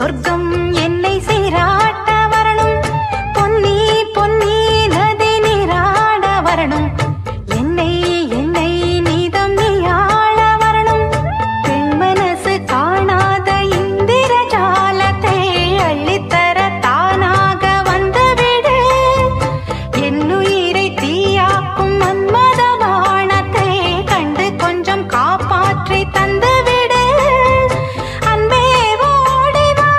சொர்க்கம் என்னை சீராட்ட வரணும் பொன்னி பொன்னி நதி நீராட வரணும் என்னை என்னை நீதம் நீயாள வரணும் பெண் மனசு காணாத இந்திர ஜாலத்தை அள்ளித்தர தானாக வந்துவிடு என்னுயிரை தீயாக்கும் மன்மத வானத்தை கண்டு கொஞ்சம் காப்பாற்றி தந்துவிடு அன்பே ஓடி வா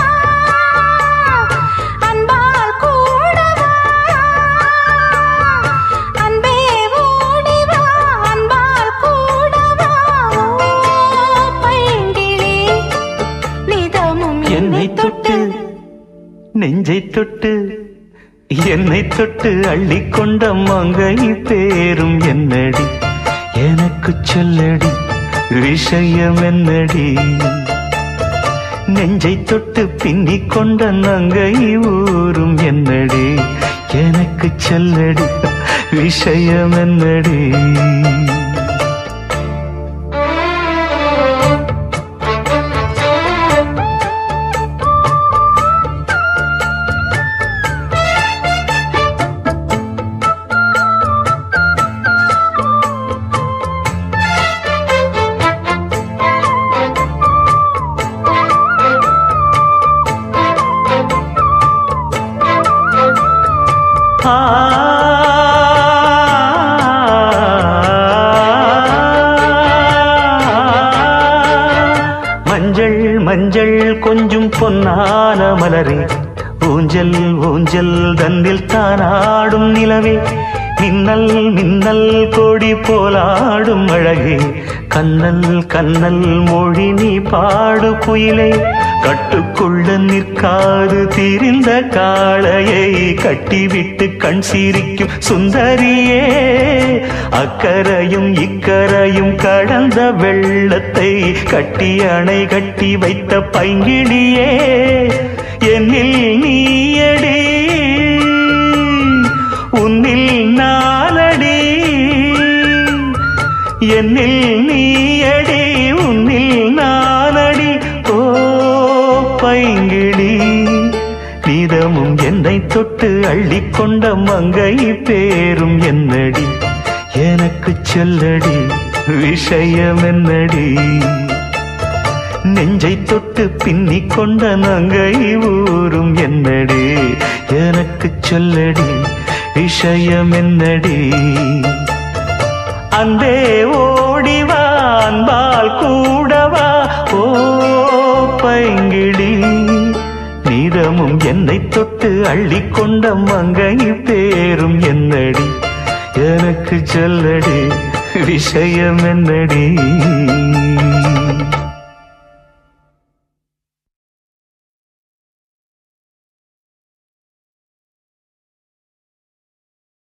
அன்பால் கூட வா அன்பே ஓடி வா அன்பால் கூட வா ஓ பைங்கிளி நிதமும் என்னை தொட்டு நெஞ்சை தொட்டு என்னை தொட்டு அள்ளி கொண்ட மங்கை பேரும் என்னடி எனக்கு சொல்லடி விஷயம் என்னடி நெஞ்சை தொட்டு பின்னி கொண்ட நங்கை ஊரும் என்னடி எனக்கு சொல்லடி விஷயம் என்னடி மஞ்சள் மஞ்சள் கொஞ்சம் பொன்னான மலரே ஊஞ்சல் ஊஞ்சல் தன்னில் தானாடும் நிலவே மின்னல் மின்னல் கொடி போலாடும் அழகே கண்ணல் கண்ணல் மொழி நீ பாடு குயிலை கட்டுக்குள்ள நிற்காது திரிந்த காளையை கட்டிவிட்டு கண் சிரிக்கும் சுந்தரியே அக்கரையும் இக்கரையும் கடந்த வெள்ளத்தை கட்டி அணை கட்டி வைத்த பைங்கிடியே என்னில் நீயடி உன்னில் நானடி என்னில் நீயடி உன்னில் நானடி ஓ பைங்கிடி நீதமும் என்னை தொட்டு அள்ளிக்கொண்ட மங்கை பேரும் என்னடி எனக்கு சொல்லடி விஷயம் என்னடி நெஞ்சை தொட்டு பின்னி கொண்ட நங்கை ஊரும் என்னடி எனக்கு சொல்லடி விஷயம் என்னடி அந்தே ஓடிவா அன்பால் கூடவா ஓ பைங்கிடி நீதமும் என்னை தொட்டு அள்ளிக்கொண்ட மங்கை பேரும் என்னடி எனக்கு சொல்லடி விஷயம் என்னடி